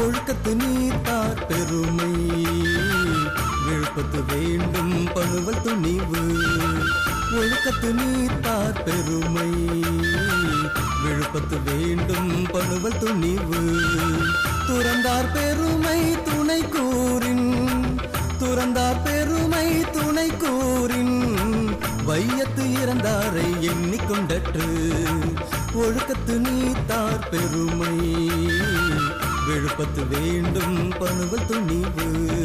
ஒழுக்கத்து நீத்தார் பெருமை விழுப்பத்து வேண்டும் பணுவல் துணிவு ஒழுக்கத்து நீத்தார் பெருமை விழுப்பத்து வேண்டும் பணுவல் துணிவு துறந்தார் பெருமை துணை கூறின் துறந்தார் பெருமை துணை கூறின் வையத்து இறந்தாரை எண்ணிக்கொண்டற்று ஒழுக்கத்து நீத்தார் பெருமை விழுப்பத்து வேண்டும் பணுவல் துணிவு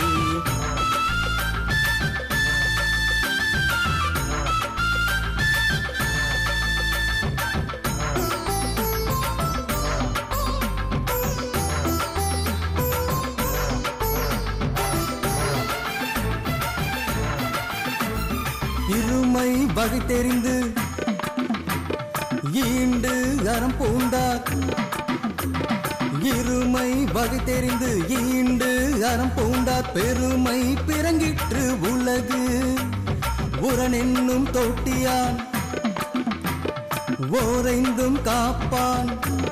இருமை வகை தெரிந்து ஈண்டு அறம் பூண்டார் இருமை வகை தெரிந்து ஈண்டு அறம் பூண்டார் பெருமை பிறங்கிற்று உலகு உரன் என்னும் தொட்டியான் ஓரைந்தும் காப்பான்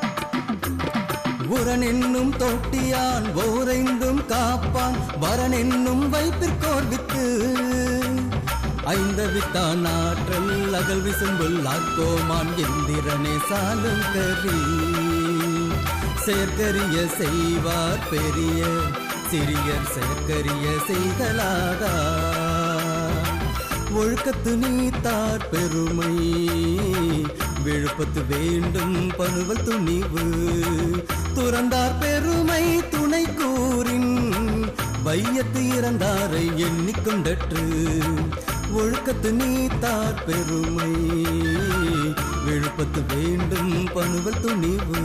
உரன் என்னும் தொட்டியான் ஓரைந்தும் காப்பான் வரன் என்னும் வைப்பிற்கோர் வித்து ஐந்த வித்தான் ஆற்றல் அகல் விசும்புல் ஆக்கோமான் எந்திரனே சாலும் கரி சேர்க்கரிய செய்வார் பெரிய சிறியர் சேர்க்கரிய செய்தலாதா ஒழுக்கத்து நீத்தார் பெருமை விழுப்பத்து வேண்டும் பணுவல் துணிவு துறந்தார் பெருமை துணை கூறின் வையத்து இறந்தாரை எண்ணிக்கொண்டற்று ஒழுக்கத்து நீத்தார் பெருமை விழுப்பத்து வேண்டும் பணுவல் துணிவு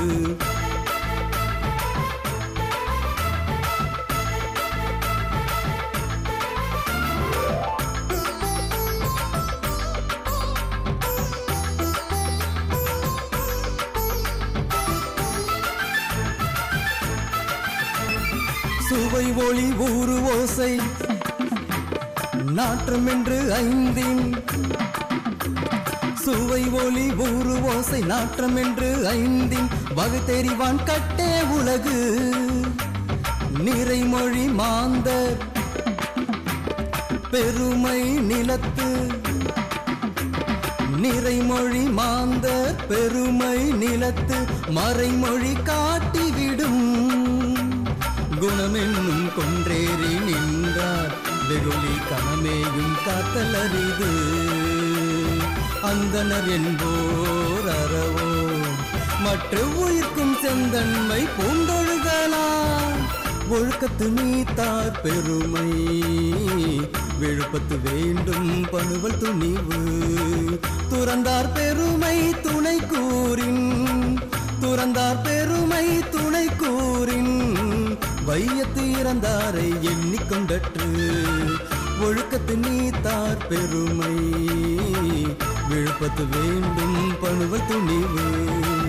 சுவை ஒளி ஊறு ஓசை நாற்றம் என்று ஐந்தின் சுவை ஒளி ஊறு ஓசை நாற்றம் என்று ஐந்தின் வகை தெரிவான் கட்டே உலகு நிறைமொழி மாந்தர் பெருமை நிலத்து நிறைமொழி மாந்தர் பெருமை நிலத்து மறைமொழி காட்டிவிடும் குணமென்னும் கொன்றேறி நின்றார் வெகுளி கணமேயும் காத்தலரிது அந்தனர் என்போர் அறவோ மற்ற உயிர்க்கும் செந்தன்மை பூண்டொழுகலாம் ஒழுக்கத்து நீத்தார் பெருமை விழுப்பத்து வேண்டும் பணுவல் துணிவு துறந்தார் பெருமை துணை கூறின் துறந்தார் பெருமை துணை கூறின் வையத்து இறந்தாரை எண்ணிக்கொண்டற்று ஒழுக்கத்து நீத்தார் பெருமை விழுப்பத்து வேண்டும் பணுவல் துணிவு